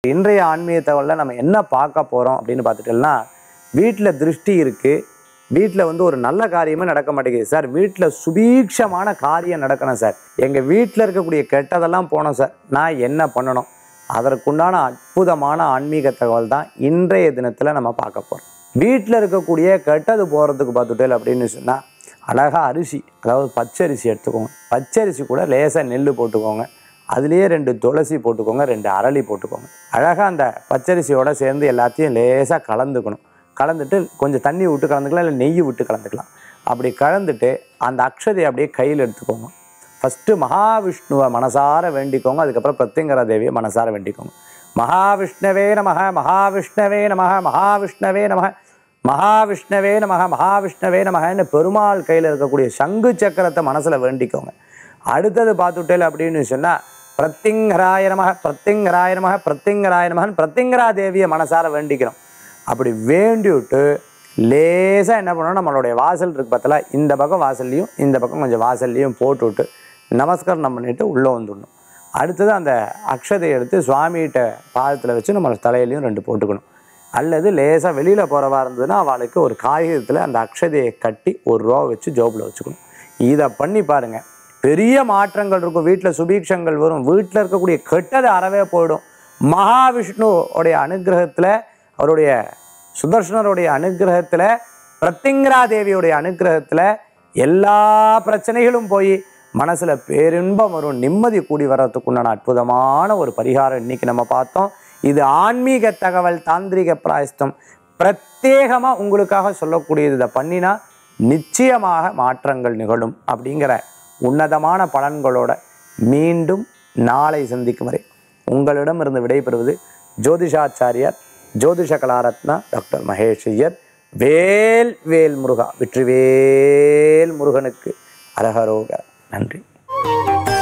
இன்றைய ஆன்மீக தகவலில் நம்ம என்ன பார்க்க போகிறோம் அப்படின்னு பார்த்துட்டோம்னா வீட்டில் திருஷ்டி இருக்குது வீட்டில் வந்து ஒரு நல்ல காரியமே நடக்க மாட்டேங்குது சார் வீட்டில் சுபீட்சமான காரியம் நடக்கணும் சார் எங்கள் வீட்டில் இருக்கக்கூடிய கெட்டதெல்லாம் போனோம் சார் நான் என்ன பண்ணணும் அதற்குண்டான அற்புதமான ஆன்மீக தகவல் தான் இன்றைய தினத்தில் நம்ம பார்க்க போகிறோம் வீட்டில் இருக்கக்கூடிய கெட்டது போகிறதுக்கு பார்த்துட்டேல் அப்படின்னு சொன்னால் அழகாக அரிசி அதாவது பச்சரிசி எடுத்துக்கோங்க பச்சரிசி கூட லேசாக நெல் போட்டுக்கோங்க அதுலேயே ரெண்டு துளசி போட்டுக்கோங்க ரெண்டு அரளி போட்டுக்கோங்க அழகாக அந்த பச்சரிசியோட சேர்ந்து எல்லாத்தையும் லேசாக கலந்துக்கணும் கலந்துட்டு கொஞ்சம் தண்ணி விட்டு கலந்துக்கலாம் இல்லை நெய் விட்டு கலந்துக்கலாம் அப்படி கலந்துட்டு அந்த அக்ஷதையை அப்படியே கையில் எடுத்துக்கோங்க ஃபஸ்ட்டு மகாவிஷ்ணுவை மனசார வேண்டிக்கோங்க அதுக்கப்புறம் பிரத்யங்கரா தேவியை மனசார வேண்டிக்கோங்க மகாவிஷ்ணவே நமக மகாவிஷ்ணவே நமக மகாவிஷ்ணவே நமக மகாவிஷ்ணவே நமக மகாவிஷ்ணவே நமகன்னு பெருமாள் கையில் இருக்கக்கூடிய சங்கு சக்கரத்தை மனசில் வேண்டிக்கோங்க அடுத்தது பார்த்துட்டேல் அப்படின்னு சொன்னால் பிரத்திங்கராய நமக பிரத்திங்கராய நமக பிரத்திங்கராய நமகன் பிரத்திங்கரா தேவியை மனசார வேண்டிக்கிறோம் அப்படி வேண்டிவிட்டு லேசாக என்ன பண்ணணும் நம்மளுடைய வாசல் இருக்கு பார்த்தல இந்த பக்கம் வாசல்லையும் இந்த பக்கம் கொஞ்சம் வாசல்லையும் போட்டுவிட்டு நமஸ்காரம் பண்ணிட்டு உள்ளே வந்துடணும் அடுத்தது அந்த அக்ஷதையை எடுத்து சுவாமிகிட்ட பாதத்தில் வச்சு நம்ம தலையிலையும் ரெண்டு போட்டுக்கணும் அல்லது லேசாக வெளியில் போகிறவா இருந்ததுன்னா அவளுக்கு ஒரு காகிதத்தில் அந்த அக்ஷதையை கட்டி ஒரு ரூபா வச்சு ஜோபில் வச்சுக்கணும் இதை பண்ணி பாருங்கள் பெரிய மாற்றங்கள் இருக்கும் வீட்டில் சுபீட்சங்கள் வரும் வீட்டில் இருக்கக்கூடிய கெட்டது அறவே போயிடும் மகாவிஷ்ணு உடைய அனுகிரகத்தில் அவருடைய சுதர்ஷனருடைய அனுகிரகத்தில் பிரத்திங்கரா தேவியுடைய அனுகிரகத்தில் எல்லா பிரச்சனைகளும் போய் மனசில் பேரின்பம் வரும் நிம்மதி கூடி வர்றதுக்குண்டான அற்புதமான ஒரு பரிகாரம் இன்னைக்கு நம்ம பார்த்தோம் இது ஆன்மீக தகவல் தாந்திரிக பிராயஸ்தம் பிரத்யேகமாக உங்களுக்காக சொல்லக்கூடியது இதை பண்ணினா நிச்சயமாக மாற்றங்கள் நிகழும் அப்படிங்கிற உன்னதமான பலன்களோட மீண்டும் நாளை சந்திக்கும் வரை உங்களிடமிருந்து விடைபெறுவது ஜோதிஷாச்சாரியார் ஜோதிஷ கலாரத்னா டாக்டர் மகேஷ் ஐயர் வேல் வேல் முருகா வெற்றிவேல் முருகனுக்கு அரகரோக நன்றி